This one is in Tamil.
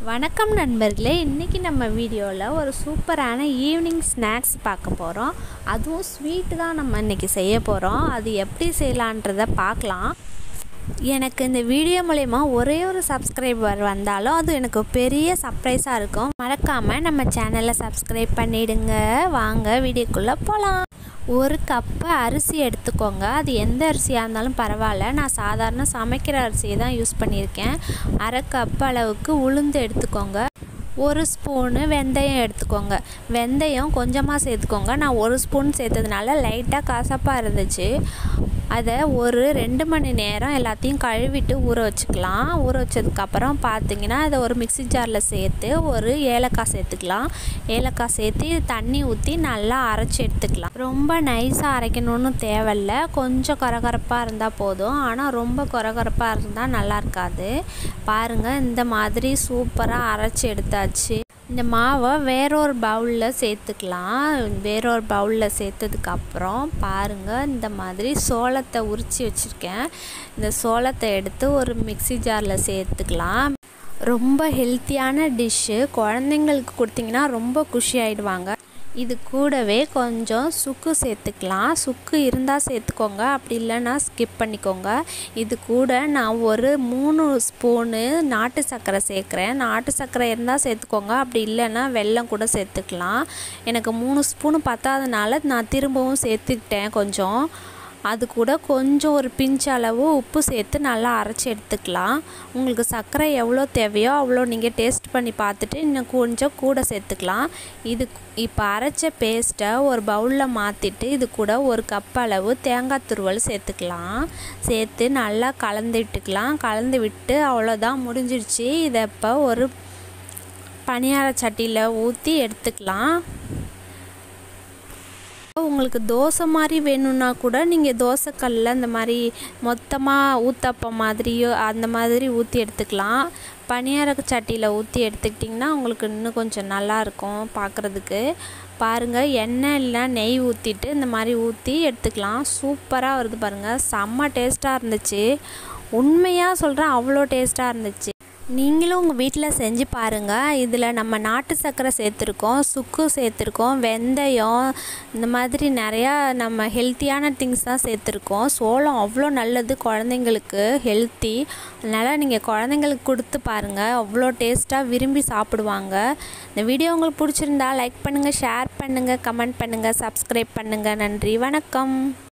வணக்கம் நண்பர்களே இன்றைக்கி நம்ம வீடியோவில் ஒரு சூப்பரான ஈவினிங் ஸ்நாக்ஸ் பார்க்க போகிறோம் அதுவும் ஸ்வீட்டு தான் நம்ம இன்றைக்கி செய்ய போகிறோம் அது எப்படி செய்யலான்றதை பார்க்கலாம் எனக்கு இந்த வீடியோ மூலயமா ஒரே ஒரு சப்ஸ்கிரைபர் வந்தாலும் அது எனக்கு பெரிய சர்ப்ரைஸாக இருக்கும் மறக்காமல் நம்ம சேனலை சப்ஸ்கிரைப் பண்ணிடுங்க வாங்க வீடியோக்குள்ளே போகலாம் ஒரு கப்பு அரிசி எடுத்துக்கோங்க அது எந்த அரிசியாக இருந்தாலும் பரவாயில்ல நான் சாதாரண சமைக்கிற அரிசியை தான் யூஸ் பண்ணியிருக்கேன் அரை கப் அளவுக்கு உளுந்து எடுத்துக்கோங்க ஒரு ஸ்பூனு வெந்தயம் எடுத்துக்கோங்க வெந்தயம் கொஞ்சமாக சேர்த்துக்கோங்க நான் ஒரு ஸ்பூன் சேர்த்ததுனால லைட்டாக கசப்பாக இருந்துச்சு அதை ஒரு ரெண்டு மணி நேரம் எல்லாத்தையும் கழுவிட்டு ஊற வச்சுக்கலாம் ஊற வச்சதுக்கப்புறம் பார்த்தீங்கன்னா அதை ஒரு மிக்சி ஜாரில் சேர்த்து ஒரு ஏலக்காய் சேர்த்துக்கலாம் ஏலக்காய் சேர்த்து தண்ணி ஊற்றி நல்லா அரைச்சி எடுத்துக்கலாம் ரொம்ப நைஸாக அரைக்கணும்னு தேவையில்ல கொஞ்சம் கொரகரப்பாக இருந்தால் போதும் ஆனால் ரொம்ப கொரகரப்பாக இருந்தால் நல்லா இருக்காது பாருங்கள் இந்த மாதிரி சூப்பராக அரைச்சி எடுத்தாச்சு இந்த மாவை வேறொரு பவுலில் சேர்த்துக்கலாம் வேறொரு பவுலில் சேர்த்ததுக்கப்புறம் பாருங்கள் இந்த மாதிரி சோளத்தை உரித்து வச்சுருக்கேன் இந்த சோளத்தை எடுத்து ஒரு மிக்சி ஜாரில் சேர்த்துக்கலாம் ரொம்ப ஹெல்த்தியான டிஷ்ஷு குழந்தைங்களுக்கு கொடுத்தீங்கன்னா ரொம்ப குஷி ஆகிடுவாங்க இது கூடவே கொஞ்சம் சுக்கு சேர்த்துக்கலாம் சுக்கு இருந்தால் சேர்த்துக்கோங்க அப்படி இல்லைன்னா ஸ்கிப் பண்ணிக்கோங்க இது கூட நான் ஒரு மூணு ஸ்பூனு நாட்டு சர்க்கரை சேர்க்குறேன் நாட்டு சர்க்கரை இருந்தால் சேர்த்துக்கோங்க அப்படி இல்லைன்னா வெல்லம் கூட சேர்த்துக்கலாம் எனக்கு மூணு ஸ்பூனு பத்தாதனால நான் திரும்பவும் சேர்த்துக்கிட்டேன் கொஞ்சம் அது கூட கொஞ்சம் ஒரு பிஞ்ச் அளவு உப்பு சேர்த்து நல்லா அரைச்சி எடுத்துக்கலாம் உங்களுக்கு சர்க்கரை எவ்வளோ தேவையோ அவ்வளோ நீங்கள் டேஸ்ட் பண்ணி பார்த்துட்டு இன்னும் கொஞ்சம் கூட சேர்த்துக்கலாம் இது இப்போ அரைச்ச பேஸ்ட்டை ஒரு பவுலில் மாற்றிட்டு இது கூட ஒரு கப் அளவு தேங்காய் துருவல் சேர்த்துக்கலாம் சேர்த்து நல்லா கலந்து விட்டுக்கலாம் கலந்து விட்டு அவ்வளோதான் முடிஞ்சிடுச்சு இதை இப்போ ஒரு பனியார சட்டியில் ஊற்றி எடுத்துக்கலாம் உங்களுக்கு தோசை மாதிரி வேணும்னா கூட நீங்கள் தோசைக்கல்லில் இந்த மாதிரி மொத்தமாக ஊத்தப்பம் மாதிரியோ அந்த மாதிரி ஊற்றி எடுத்துக்கலாம் பனியார சட்டியில் ஊற்றி எடுத்துக்கிட்டிங்கன்னா உங்களுக்கு இன்னும் கொஞ்சம் நல்லாயிருக்கும் பார்க்குறதுக்கு பாருங்கள் எண்ணெய் இல்லை நெய் ஊற்றிட்டு இந்த மாதிரி ஊற்றி எடுத்துக்கலாம் சூப்பராக வருது பாருங்கள் செம்ம டேஸ்ட்டாக இருந்துச்சு உண்மையாக சொல்கிறேன் அவ்வளோ டேஸ்ட்டாக இருந்துச்சு நீங்களும் உங்கள் வீட்டில் செஞ்சு பாருங்கள் இதில் நம்ம நாட்டு சர்க்கரை சேர்த்துருக்கோம் சுக்கு சேர்த்துருக்கோம் வெந்தயம் இந்த மாதிரி நிறையா நம்ம ஹெல்த்தியான திங்ஸ் தான் சேர்த்துருக்கோம் சோளம் அவ்வளோ நல்லது குழந்தைங்களுக்கு ஹெல்த்தி அதனால் நீங்கள் குழந்தைங்களுக்கு கொடுத்து பாருங்கள் அவ்வளோ டேஸ்ட்டாக விரும்பி சாப்பிடுவாங்க இந்த வீடியோ உங்களுக்கு பிடிச்சிருந்தா லைக் பண்ணுங்கள் ஷேர் பண்ணுங்கள் கமெண்ட் பண்ணுங்கள் சப்ஸ்கிரைப் பண்ணுங்கள் நன்றி வணக்கம்